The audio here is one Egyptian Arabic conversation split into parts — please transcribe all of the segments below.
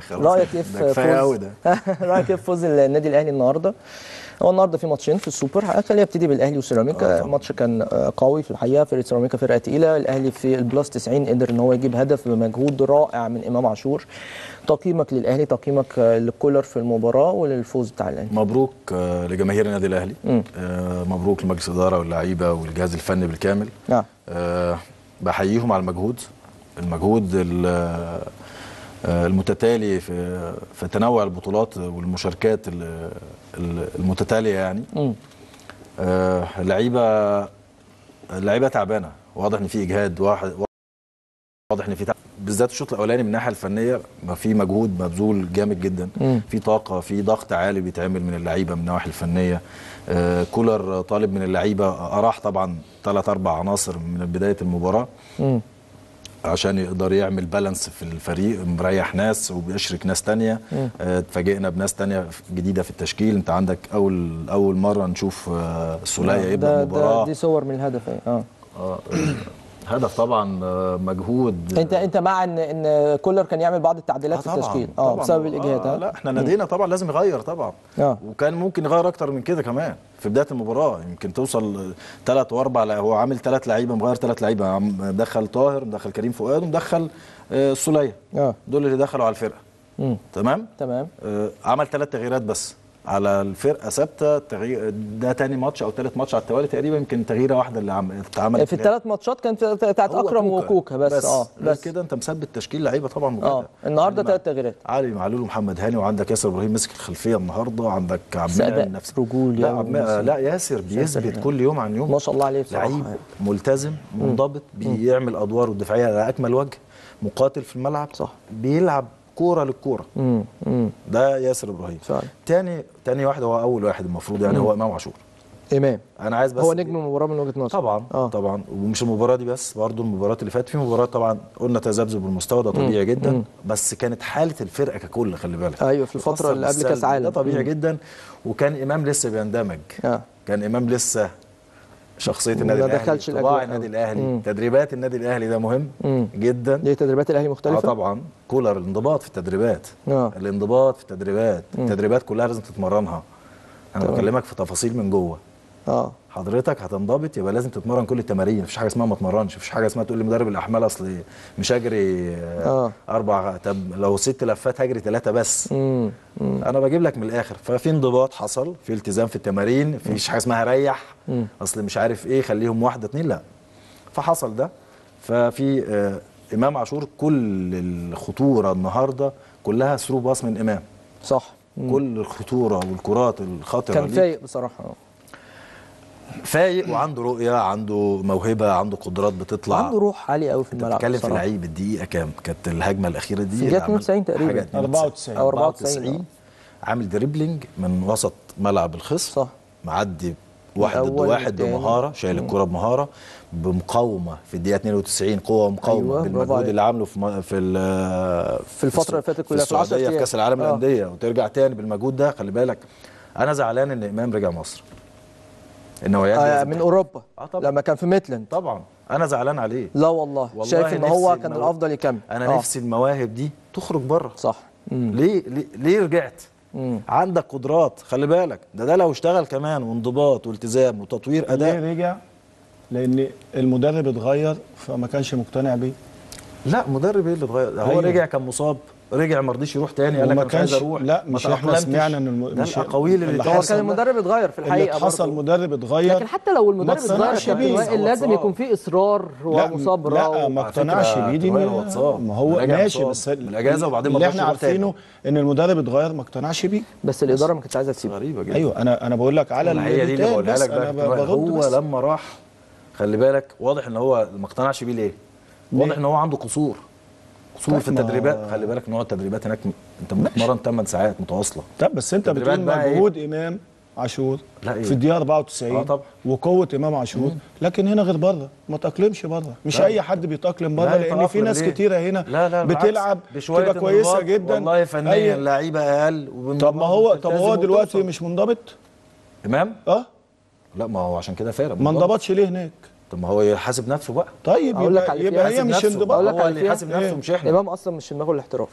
خلاص رايك ايه ده في كفايه قوي فوز ده رايك ايه في فوز النادي الاهلي النهارده هو النهارده في ماتشين في السوبر خلينا نبتدي بالاهلي وسيراميكا آه، الماتش كان آه، قوي في الحقيقه فرقه سيراميكا فرقه تقيله الاهلي في البلس 90 قدر ان هو يجيب هدف بمجهود رائع من امام عاشور تقييمك للاهلي تقييمك آه، لكولر في المباراه وللفوز بتاع الاهلي مبروك آه، لجماهير النادي الاهلي مم. آه، مبروك لمجلس الاداره واللعيبه والجهاز الفني بالكامل نعم آه، بحييهم على المجهود المجهود ال- آه، المتتالي في في تنوع البطولات والمشاركات ال- ال- المتتاليه يعني مم. آه، اللعيبه اللعيبه تعبانه واضح ان في اجهاد واحد واضح ان في تعب بالذات الشوط الاولاني من الناحيه الفنيه ما في مجهود مبذول جامد جدا مم. في طاقه في ضغط عالي بيتعمل من اللعيبه من النواحي الفنيه آه، كولر طالب من اللعيبه اراح طبعا ثلاث اربع عناصر من بدايه المباراه مم. عشان يقدر يعمل بالانس في الفريق مريح ناس وبيشرك ناس تانية مم. آه، اتفاجئنا بناس تانية جديدة في التشكيل انت عندك اول اول مرة نشوف آه، السولية ده- يبدأ ده المباراة دي صور من الهدف ايه اه آه، هدف طبعا آه، مجهود انت انت مع ان ان كولر كان يعمل بعض التعديلات في طبعاً، التشكيل اه طبعاً. بسبب الاجهاد آه ها لا احنا نادينا طبعا لازم يغير طبعا اه وكان ممكن يغير اكتر من كده كمان في بدايه المباراه يمكن توصل ثلاث واربع لا هو عامل ثلاث لعيبه مغير ثلاث لعيبه عم- مدخل طاهر مدخل كريم فؤاد ومدخل آه، السوليه اه دول اللي دخلوا على الفرقه مم. تمام تمام آه، عمل ثلاث تغييرات بس على الفرقه ثابته تغيير ده تاني ماتش او ثالث ماتش على التوالي تقريبا يمكن تغييره واحده اللي عم- اتعملت في الثلاث ماتشات كانت بتاعت هو اكرم وكوكا بس, اه بس بس كده انت مثبت تشكيل لعيبه طبعا اه مجهده النهارده علي ثلاث تغييرات علي معلول ومحمد هاني وعندك ياسر ابراهيم مسك الخلفيه النهارده عندك عبد أداء المنعم نفس رجولي لا أوي عبد مثلاً. لا ياسر بيثبت ياسر. كل يوم عن يوم ما شاء الله عليه بصراحه لعيب ملتزم منضبط بيعمل ادواره الدفاعيه على اكمل وجه مقاتل في الملعب صح. بيلعب كوره للكوره امم امم ده ياسر ابراهيم فعلا تاني تاني واحد هو اول واحد المفروض يعني هو امام عاشور امام انا عايز بس هو نجم المباراه من وجهه نظري طبعا اه طبعا ومش المباراه دي بس برضو المباريات اللي فاتت في مباريات طبعا قلنا تذبذب المستوى ده طبيعي جدا مم. بس كانت حاله الفرقه ككل خلي بالك ايوه في الفتره خاصة اللي قبل كاس بالسلب. عالم ده طبيعي مم. جدا وكان امام لسه بيندمج اه كان امام لسه شخصيه النادي ما الاهلي دخلش طباع الأجواء النادي أوي. الاهلي مم. تدريبات النادي الاهلي ده مهم مم. جدا دي تدريبات الاهلي اه مختلفه طبعا كولر الانضباط في التدريبات اه الانضباط في التدريبات التدريبات كلها لازم تتمرنها انا تمام. بكلمك في تفاصيل من جوه اه حضرتك هتنضبط يبقى لازم تتمرن كل التمارين مفيش حاجه اسمها ما اتمرنش مفيش حاجه اسمها تقول لي مدرب الاحمال اصل مش هجري آه. آه. اربع طب لو ست لفات هجري ثلاثه بس امم انا بجيب لك من الاخر ففي انضباط حصل في التزام في التمارين مفيش حاجه اسمها ريح مم. اصل مش عارف ايه خليهم واحده اتنين لا فحصل ده ففي آه امام عاشور كل الخطوره النهارده كلها ثرو باص من امام صح مم. كل الخطوره والكرات الخطره كان ليه فايق بصراحه آه. فايق وعنده رؤيه عنده موهبه عنده قدرات بتطلع عنده روح عاليه قوي في انت الملعب بتتكلم في بصراحة. لعيب الدقيقه كام كانت الهجمه الاخيره دي في اللي الدقيقة عمل 92 تقريبا. حاجة 94. أو 94 94 عامل دريبلينج من وسط ملعب الخصم صح معدي واحد ضد الأول واحد والتاني. بمهاره شايل الكره بمهاره بمقاومه في الدقيقه 92 قوه ومقاومه أيوة، برافو بالمجهود عليك. اللي عامله في م- في ال- في الفترة اللي فاتت كلها، في في العشر السعوديه في أيام. كاس العالم آه. للانديه وترجع تاني بالمجهود ده خلي بالك انا زعلان ان امام رجع مصر النوعيات دي آه لازم من اوروبا آه طبعا. لما كان في ميتلاند طبعا انا زعلان عليه لا والله, والله شايف ان هو نفسي كان المو- الافضل يكمل انا آه. نفسي المواهب دي تخرج بره صح مم. ليه ليه, ليه رجعت مم. عندك قدرات خلي بالك ده ده لو اشتغل كمان وانضباط والتزام وتطوير اداء ليه رجع؟ لان المدرب اتغير فما كانش مقتنع بيه لا مدرب ايه اللي اتغير ده هو أيوة. رجع كان مصاب رجع ما رضيش يروح تاني قال لك وما انا مش عايز كانش- اروح لا، ما مش إحنا تأقلمتش. سمعنا إن الم- ده مش- الاقاويل اللي اللي هو اتقالت كان حصل ده- المدرب اتغير في اللي الحقيقه حصل برضه. مدرب اتغير لكن حتى لو المدرب ما اتغير اقتنعش كابتن بيه. وائل لازم هو يكون في اصرار لا ومصابره لا و... ما على اقتنعش فكرة بيه دي تغير هو اتصاب. ما هو رجع ماشي مصاب بس من الأجازة وبعدين ما اللي رضاش احنا يروح تاني. عارفينه ان المدرب اتغير ما اقتنعش بيه بس الاداره ما كانتش عايزه تسيبه غريبه جدا ايوه انا انا بقول لك على ما هي دي اللي البتاع بقولها بس لك انا بقى ب- برد هو بس. لما راح خلي بالك واضح ان هو ما اقتنعش بيه ليه؟ واضح ان هو عنده قصور قصور طب في ما- التدريبات خلي بالك ان هو التدريبات هناك م- انت بتتمرن 8 ساعات متواصله طب بس انت التدريبات بتقول بقى إيه؟ مجهود امام عاشور لا إيه؟ في الدقيقه 94 آه طبعا. وقوه امام عاشور لكن هنا غير بره ما تاقلمش بره مش لا. اي حد بيتاقلم بره لا لان في يتأقلم ناس ليه؟ كتيره هنا لا لا بالعكس. بتلعب بشوية تبقى كويسه انضباط. جدا والله فنيا أي- اللعيبه اقل طب ما هو طب هو وبتلتزم دلوقتي وبتوصل. مش منضبط امام اه لا ما هو عشان كده فارق ما انضبطش ليه هناك طب ما هو يحاسب نفسه بقى طيب أقول لك يبقى, على يبقى فيها. هي يحاسب مش نفسه. انضباط أقول لك هو على اللي فيها. يحاسب نفسه إيه؟ مش احنا امام اصلا مش في دماغه الاحتراف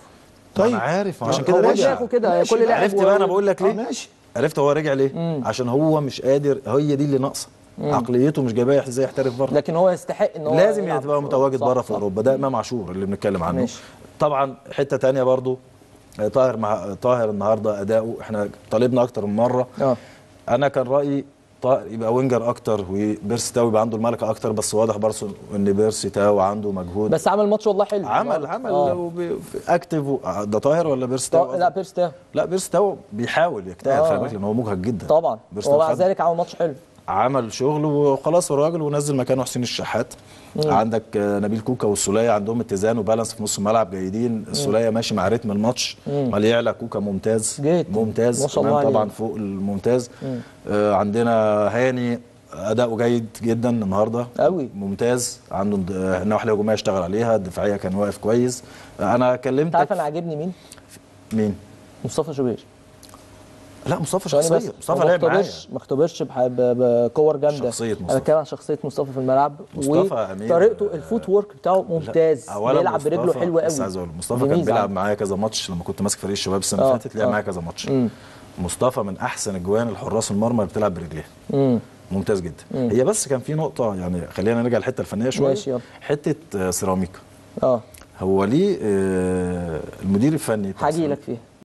طيب طيب. انا عارف هو عشان كده هو رجع دماغه كده ماشي كل بقى. لاعب عرفت بقى انا بقول لك اه ليه ماشي عرفت هو رجع ليه عشان هو مش قادر هي دي اللي ناقصه عقليته مش جايباه ازاي يحترف بره لكن هو يستحق ان هو لازم يلعب يبقى في- متواجد صح، بره في صح. اوروبا ده امام عاشور اللي بنتكلم عنه ماشي. طبعا حته تانية برضو آه، طاهر مع طاهر النهارده اداؤه احنا طالبنا اكتر من مره اه انا كان رايي طاهر يبقى وينجر اكتر وبيرسي تاو يبقى عنده الملكه اكتر بس واضح برضه ان بيرسي تاو عنده مجهود بس عمل ماتش والله حلو عمل النهاردة. عمل آه. وبي- في- اكتف و- ده طاهر ولا بيرسي تاو طا- لا بيرس تاو لا بيرسي تاو بيحاول يجتهد آه. خلي بالك لان هو مجهد جدا طبعا بيرسي تاو ومع خد- ذلك عمل ماتش حلو عمل شغل وخلاص الراجل ونزل مكانه حسين الشحات عندك آه، نبيل كوكا والسوليه عندهم اتزان وبالانس في نص الملعب جيدين السوليه ماشي مع رتم الماتش مال يعلى كوكا ممتاز جيد. ممتاز ما شاء الله إمام عليه. طبعا فوق الممتاز آه عندنا هاني اداؤه جيد جدا النهارده أوي. ممتاز عنده د- آه، النواحي الهجوميه اشتغل عليها الدفاعيه كان واقف كويس آه، انا انت كلمتك عارف انا عاجبني مين؟ مين مصطفى شوبير لا مصطفى ثواني شخصيه بس مصطفى ما لعب معايا اختبرش ما اختبرش بح- ب- بكور جامده شخصية انا مصطفى. بتكلم عن شخصيه مصطفى في الملعب مصطفى أمير، طريقته آه، الفوت وورك بتاعه ممتاز اولا بيلعب برجله مصطفى- حلوه بس قوي عايز اقول مصطفى دي كان ميزة بيلعب عنده. معايا كذا ماتش لما كنت ماسك فريق الشباب السنه آه، اللي فاتت لعب آه. معايا كذا ماتش مصطفى من احسن اجوان الحراس المرمى اللي بتلعب برجليها امم ممتاز جدا هي بس كان في نقطه يعني خلينا نرجع للحته الفنيه شويه ماشي، يلا. حته آه، سيراميكا اه هو ليه آه، المدير الفني بتاع هاجي لك سيراميكا- فيها